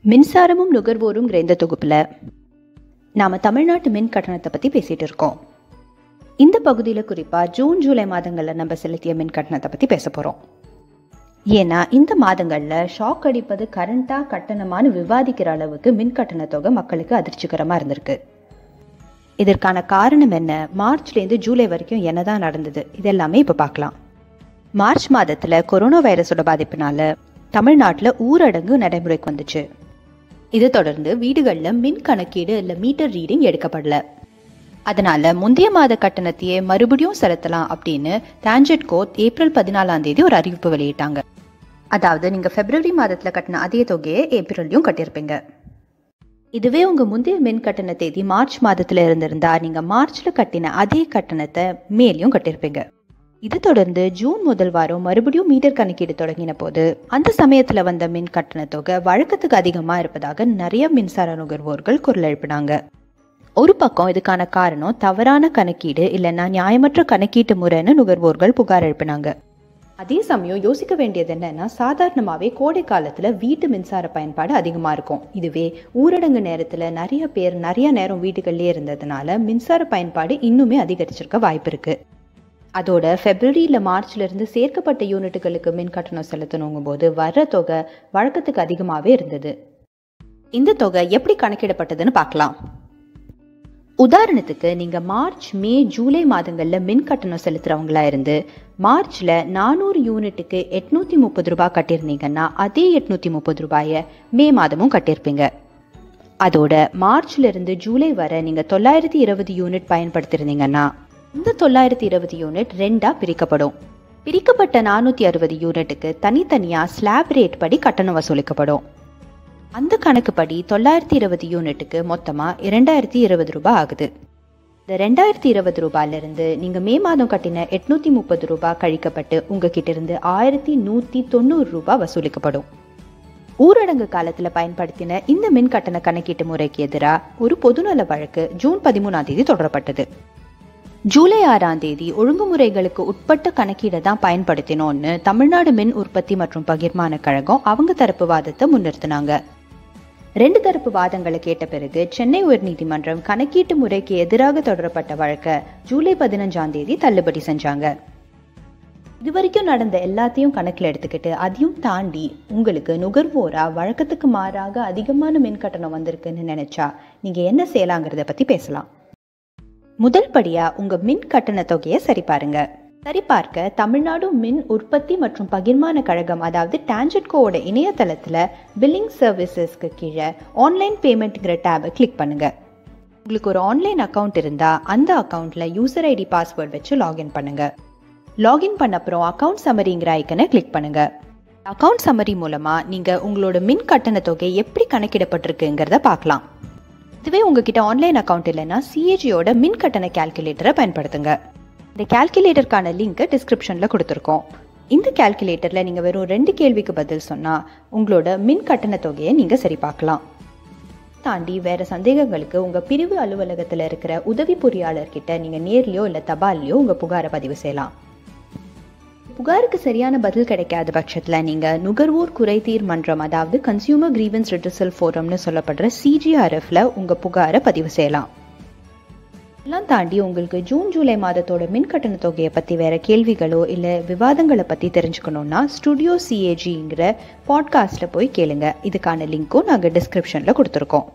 மின்சாரமும் நுகர்வோருங்கிற இந்த தொகுப்பில் நாம் தமிழ்நாட்டு மின் கட்டணத்தை பற்றி பேசிகிட்டு இருக்கோம் இந்த பகுதியில் குறிப்பாக ஜூன் ஜூலை மாதங்களில் நம்ம செலுத்திய மின் கட்டணத்தை பற்றி பேச போகிறோம் ஏன்னா இந்த மாதங்களில் ஷாக் அடிப்பது கரண்ட்டாக கட்டணமானு விவாதிக்கிற அளவுக்கு மின் கட்டண தொகை மக்களுக்கு அதிர்ச்சிகரமாக இருந்திருக்கு இதற்கான காரணம் என்ன மார்ச்லேருந்து ஜூலை வரைக்கும் என்னதான் நடந்தது இதெல்லாமே இப்போ பார்க்கலாம் மார்ச் மாதத்தில் கொரோனா வைரஸோட பாதிப்பினால தமிழ்நாட்டில் ஊரடங்கு நடைமுறைக்கு வந்துச்சு இது தொடர்ந்து வீடுகளில் மின் கணக்கீடு இல்லை மீட்டர் ரீடிங் எடுக்கப்படல அதனால முந்தைய மாத கட்டணத்தையே மறுபடியும் செலுத்தலாம் அப்படின்னு டான்ஜெட் கோத் ஏப்ரல் பதினாலாம் தேதி ஒரு அறிவிப்பு வெளியிட்டாங்க அதாவது நீங்க பிப்ரவரி மாதத்துல கட்டின அதே தொகையை ஏப்ரல்லையும் கட்டியிருப்பீங்க இதுவே உங்க முந்தைய மின் கட்டண தேதி மார்ச் மாதத்துல இருந்திருந்தா நீங்க மார்ச்ல கட்டின அதே கட்டணத்தை மேலையும் கட்டியிருப்பீங்க இது தொடர்ந்து ஜூன் முதல் வாரம் மறுபடியும் மீட்டர் கணக்கீடு தொடங்கின போது அந்த சமயத்துல வந்த மின் கட்டண தொகை வழக்கத்துக்கு அதிகமா இருப்பதாக நிறைய மின்சார நுகர்வோர்கள் குரல் எழுப்பினாங்க ஒரு பக்கம் இதுக்கான காரணம் தவறான கணக்கீடு இல்லைன்னா நியாயமற்ற கணக்கீட்டு முறைன்னு நுகர்வோர்கள் புகார் எழுப்பினாங்க அதே சமயம் யோசிக்க வேண்டியது என்னன்னா சாதாரணமாகவே கோடை காலத்தில் வீட்டு மின்சார பயன்பாடு அதிகமாக இருக்கும் இதுவே ஊரடங்கு நேரத்தில் நிறைய பேர் நிறைய நேரம் வீட்டுகள்லேயே இருந்ததுனால மின்சார பயன்பாடு இன்னுமே அதிகரிச்சிருக்க வாய்ப்பு இருக்கு அதோட ஃபெப்ரவரி இல்லை மார்ச்லேருந்து சேர்க்கப்பட்ட யூனிட்டுகளுக்கு மின் கட்டணம் செலுத்தணுங்கும் போது வர்ற தொகை வழக்கத்துக்கு அதிகமாகவே இருந்தது இந்த தொகை எப்படி கணக்கிடப்பட்டதுன்னு பார்க்கலாம் உதாரணத்துக்கு நீங்க மார்ச் மே ஜூலை மாதங்கள்ல மின் கட்டணம் செலுத்துறவங்களா இருந்து மார்ச்ல நானூறு யூனிட்டுக்கு எட்நூத்தி முப்பது ரூபாய் கட்டியிருந்தீங்கன்னா அதே எட்நூத்தி முப்பது ரூபாய மே மாதமும் கட்டியிருப்பீங்க அதோட மார்ச்ல இருந்து ஜூலை வரை நீங்க தொள்ளாயிரத்தி இருபது யூனிட் பயன்படுத்திருந்தீங்கன்னா இந்த தொள்ளாயிரத்தி இருபது யூனிட் ரெண்டா பிரிக்கப்படும் பிரிக்கப்பட்ட நானூத்தி அறுபது யூனிட்டுக்கு தனித்தனியா ஸ்லாப் ரேட் படி கட்டணம் வசூலிக்கப்படும் அந்த கணக்குப்படி தொள்ளாயிரத்தி இருபது யூனிட்டுக்கு மொத்தமாக இரண்டாயிரத்தி இருபது ரூபாய் ஆகுது இந்த ரெண்டாயிரத்தி இருபது ரூபாயிலிருந்து நீங்கள் மே மாதம் கட்டின எட்நூத்தி முப்பது ரூபாய் கழிக்கப்பட்டு உங்ககிட்ட இருந்து ஆயிரத்தி நூற்றி தொண்ணூறு ரூபாய் வசூலிக்கப்படும் ஊரடங்கு காலத்தில் பயன்படுத்தின இந்த மின் கட்டண கணக்கீட்டு முறைக்கு எதிராக ஒரு பொதுநல வழக்கு ஜூன் பதிமூணாம் தேதி தொடரப்பட்டது ஜூலை ஆறாம் தேதி ஒழுங்குமுறைகளுக்கு உட்பட்ட கணக்கீடை தான் பயன்படுத்தினோன்னு தமிழ்நாடு மின் உற்பத்தி மற்றும் பகிர்மான கழகம் அவங்க தரப்பு வாதத்தை முன்னிறுத்தினாங்க ரெண்டு தரப்பு வாதங்களை கேட்ட பிறகு சென்னை உயர்நீதிமன்றம் கணக்கீட்டு முறைக்கு எதிராக தொடரப்பட்ட வழக்கை ஜூலை பதினஞ்சாம் தேதி தள்ளுபடி செஞ்சாங்க இது வரைக்கும் நடந்த எல்லாத்தையும் கணக்கில் எடுத்துக்கிட்டு அதையும் தாண்டி உங்களுக்கு நுகர்வோரா வழக்கத்துக்கு மாறாக அதிகமான மின் கட்டணம் வந்திருக்குன்னு நினைச்சா நீங்க என்ன செய்யலாங்கிறத பத்தி பேசலாம் முதல் படியா உங்க மின் கட்டண தொகையை சரி பாருங்க சரிபார்க்க தமிழ்நாடு மின் உற்பத்தி மற்றும் பகிர்மான கழகம் அதாவது டான்ஜெட்கோவோட இணையதளத்தில் பில்லிங் சர்வீசஸ்க்கு கீழே ஆன்லைன் பேமெண்ட்ங்கிற டேபை கிளிக் பண்ணுங்க உங்களுக்கு ஒரு ஆன்லைன் அக்கௌண்ட் இருந்தால் அந்த அக்கௌண்ட்டில் யூசர் ஐடி பாஸ்வேர்ட் வச்சு லாகின் பண்ணுங்க லாகின் பண்ண அப்புறம் அக்கௌண்ட் சம்மரிங்கிற ஐக்கனை கிளிக் பண்ணுங்க அக்கௌண்ட் சம்மரி மூலமாக நீங்கள் உங்களோட மின் கட்டண தொகை எப்படி கணக்கிடப்பட்டிருக்குங்கிறத பார்க்கலாம் இதுவே உங்ககிட்ட ஆன்லைன் அக்கௌண்ட் இல்லைன்னா சிஏஜியோட மின் கட்டண கால்குலேட்டரை பயன்படுத்துங்க இந்த கால்குலேட்டருக்கான லிங்க் டிஸ்கிரிப்ஷனில் கொடுத்துருக்கோம் இந்த கால்குலேட்டரில் நீங்கள் வெறும் ரெண்டு கேள்விக்கு பதில் சொன்னால் உங்களோட மின் கட்டண தொகையை நீங்கள் சரி பார்க்கலாம் தாண்டி வேற சந்தேகங்களுக்கு உங்கள் பிரிவு அலுவலகத்தில் இருக்கிற உதவி பொறியாளர்கிட்ட நீங்கள் நேர்லையோ இல்லை தபால்லையோ உங்கள் புகாரை பதிவு செய்யலாம் புகாருக்கு சரியான பதில் கிடைக்காத பட்சத்தில் நீங்கள் நுகர்வோர் குறைதீர் மன்றம் அதாவது கன்சியூமர் கிரீவன்ஸ் ரிட்ரஸல் ஃபோரம்னு சொல்லப்படுற சிஜிஆர்எஃப்ல உங்கள் புகாரை பதிவு செய்யலாம் எல்லாம் தாண்டி உங்களுக்கு ஜூன் ஜூலை மாதத்தோட மின் கட்டண தொகையை பற்றி வேற கேள்விகளோ இல்லை விவாதங்களை பற்றி தெரிஞ்சுக்கணுன்னா ஸ்டுடியோ சிஏஜிங்கிற பாட்காஸ்ட்டில் போய் கேளுங்க இதுக்கான லிங்க்கும் நாங்கள் டிஸ்கிரிப்ஷனில் கொடுத்துருக்கோம்